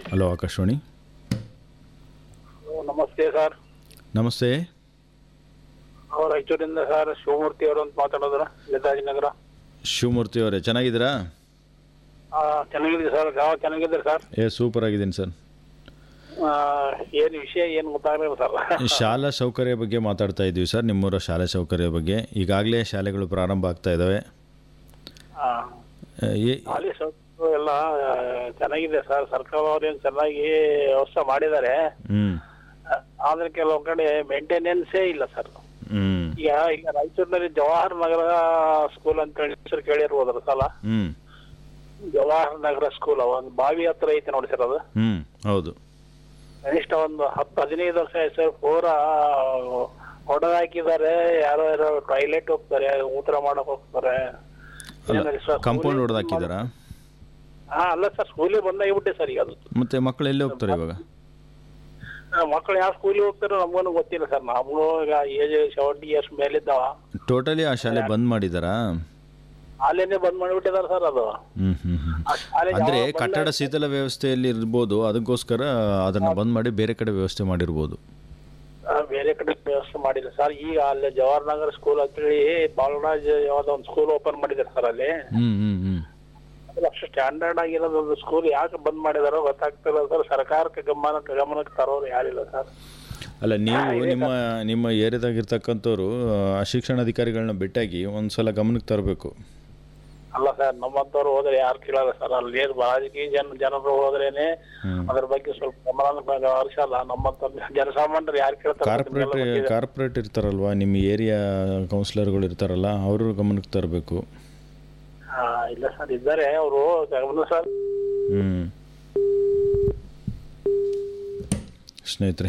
Hello Akashvani ನಮಸ್ತೆ sir ನಮಸ್ತೆ ಅವ್ರು ರಾಯಚೂರಿಂದ ಸರ್ ಶಿವಮೂರ್ತಿ ಅವರು ಅಂತ ಮಾತಾಡೋದ್ರ ನಗರ ಶಿವಮೂರ್ತಿ ಅವರೇ ಚೆನ್ನಾಗಿದ್ದೀರಾ ಆ, ಚೆನ್ನಾಗಿದೆ ಸರ್ ಯಾವ ಚೆನ್ನಾಗಿದ್ದಾರೆ ಸರ್ ಏ ಸೂಪರ್ ಆಗಿದ್ದೀನಿ ಸರ್ ಆ, ಏನ್ ವಿಷಯ ಏನ್ ಗೊತ್ತಾಗಲಿಲ್ಲ ಸರ್ ಶಾಲಾ ಸೌಕರ್ಯ ಬಗ್ಗೆ ಮಾತಾಡ್ತಾ ಇದ್ದೀವಿ ಸರ್ ನಿಮ್ಮೂರ ಶಾಲೆ ಸೌಕರ್ಯ ಬಗ್ಗೆ ಈಗಾಗಲೇ ಶಾಲೆಗಳು ಪ್ರಾರಂಭ ಆಗ್ತಾ ಇದ್ದಾವೆ ಆ, ಆ, ಏ- ಶಾಲೆ ಸೌಕರ್ಯ ಎಲ್ಲ ಆ, ಚೆನ್ನಾಗಿದೆ ಸರ್ ಸರ್ಕಾರವ್ರು ಏನ್ ಚೆನ್ನಾಗಿ ವ್ಯವಸ್ಥೆ ಮಾಡಿದ್ದಾರೆ ಹ್ಮ್ ಆ, ಆದ್ರೆ ಕೆಲವು ಕಡೆ ಮೇಂಟೆನೆನ್ಸೇ ಇಲ್ಲ ಸರ್ ಹ್ಮ್ ಈಗ ಈಗ ರಾಯಚೂರಿನಲ್ಲಿ ಜವಾಹರ್ ನಗರ ಸ್ಕೂಲ್ ಅಂತ ಹೇಳಿ ಹೆಸರು ಕೇಳಿರ್ಬೋದ್ರ ಸಲ ಹ್ಮ್ ಜವಾಹರ್ ನಗರ ಸ್ಕೂಲ್ ಒಂದು ಬಾವಿ ಹತ್ರ ಐತೆ ನೋಡಿ ಸರ್ ಅದು ಹ್ಮ್ ಹೌದು ಕನಿಷ್ಠ ಒಂದು ಹತ್ತು ಹದಿನೈದು ವರ್ಷ ಆಯ್ತು ಸರ್ ಪೂರಾ ಹೊಡೆದಾಕಿದ್ದಾರೆ ಯಾರೋ ಯಾರೋ ಟಾಯ್ಲೆಟ್ ಹೋಗ್ತಾರೆ ಮೂತ್ರ ಮಾಡಕ್ ಹೋಗ್ತಾರೆ ಏನಾದ್ರು ಸರ್ ಕಾಂಪೌಂಡ್ ಸ್ಕೂಲಿಗೆ ಹೊಡೆದಾಕಿದ್ದಾರಾ ಹಾ ಅಲ್ಲ ಸರ್ ಸ್ಕೂಲಿಗೆ ಬಂದಾಗಿಬಿಟ್ಟೆ ಸರ್ ಈಗ ಅದು ಮತ್ತೆ ಮಕ್ಕಳು ಎಲ್ಲಿ ಹೋಗ್ತಾರೆ ಇವಾಗ ಆ, ಮಕ್ಕಳು ಯಾವ ಸ್ಕೂಲಿಗೆ ಹೋಗ್ತಾರೋ ನಮಗೂ ಗೊತ್ತಿಲ್ಲ ಸರ್ ನಮಗೂ ಈಗ ಏಜ್ ಸೆವೆಂಟಿ ಇಯರ್ಸ್ ಮೇಲಿದ್ದಾವ ಟೋಟಲಿ ಆ ಶಾಲೆ ಬಂದ್ ಮಾಡಿದಾರಾ ಅಲ್ಲೇನೆ ಬಂದ್ ಮಾಡಿಬಿಟ್ಟಿದ್ದಾರೆ ಸರ್ ಅದು ಹ್ಮ್ ಹ್ಮ್ ಹ್ಮ್ ಆ ಶಾಲೆ ಅಂದ್ರೆ ಯಾವಾಗ ಬಂದ- ಕಟ್ಟಡ ಶೀತಲ ವ್ಯವಸ್ಥೆಯಲ್ಲಿ ಇರ್ಬೋದು ಅದಕ್ಕೋಸ್ಕರ ಅದನ್ನ ಬಂದ್ ಮಾಡಿ ಬೇರೆ ಕಡೆ ವ್ಯವಸ್ಥೆ ಮಾಡಿರ್ಬೋದು ಆ, ಬೇರೆ ಕಡೆ ವ್ಯವಸ್ಥೆ ಮಾಡಿಲ್ಲ ಸರ್ ಈಗ ಅಲ್ಲಿ ಜವಾಹರ್ ನಗರ್ ಸ್ಕೂಲ್ ಅಂತೇಳಿ ಬಾಲರಾಜ್ ಯಾವ್ದೋ ಒಂದು ಸ್ಕೂಲ್ ಓಪನ್ ಮಾಡಿದ್ದಾರೆ ಸರ್ ಅಲ್ಲಿ ಹ್ಮ್ ಹ್ಮ್ ಹ್ಮ್ ಅದು ಅಷ್ಟು ಸ್ಟ್ಯಾಂಡರ್ಡ್ ಆಗಿರೋದು ಒಂದು ಸ್ಕೂಲ್ ಯಾಕೆ ಬಂದ್ ಮಾಡಿದಾರೋ ಗೊತ್ತಾಗ್ತಿಲ್ಲ ಸರ್ ಸರ್ಕಾರಕ್ಕೆ ಗಮನಕ್ಕೆ ಗಮನಕ್ಕೆ ತರೋರು ಯಾರಿಲ್ಲ ಸರ್ ಅಲ್ಲ ನೀವು ನಿಮ್ಮ ನಿಮ್ಮ ಏರಿಯಾದಾಗಿರ್ತಕ್ಕಂಥವ್ರು ಆ ಶಿಕ್ಷಣಾಧಿಕಾರಿಗಳನ್ನ ಭೇಟಿಯಾಗಿ ಒಂದ್ಸಲ ಗಮನಕ್ಕೆ ತರಬೇಕು ಅಲ್ಲ ಸರ್ ನಮ್ಮಂತವ್ರು ಹೋದ್ರೆ ಯಾರು ಕೇಳಲ್ಲ ಸರ್ ಅಲ್ಲಿ ಏನು ರಾಜಕೀಯ ಜನ ಜನರು ಹೋದ್ರೇನೆ ಹ್ಮ್. ಅದ್ರ ಬಗ್ಗೆ ಸ್ವಲ್ಪ ಗಮನ ಹರಿಸಲ್ಲ ನಮ್ಮಂತ ಜನಸಾಮಾನ್ಯರು ಯಾರು ಕೇಳ್ತಾರೆ ಕಾರ್ಪೊರೇಟ್ ನಿಮ್ಗೆಲ್ಲ ಗೊತ್ತಿದೆ. ಕಾರ್ಪೊರೇಟ್ ಇರ್ತಾರಲ್ವಾ ನಿಮ್ಮ ಏರಿಯಾ ಕೌನ್ಸಿಲರ್ಗಳು ಇರ್ತಾರಲ್ಲ ಅವರು ಗಮನಕ್ಕೆ ತರಬೇಕು ಆ, ಇಲ್ಲ ಸರ್ ಇದ್ದಾರೆ ಅವರು ಗಮನ ಸರ್ ಹ್ಞೂ ಸ್ನೇಹಿತರೆ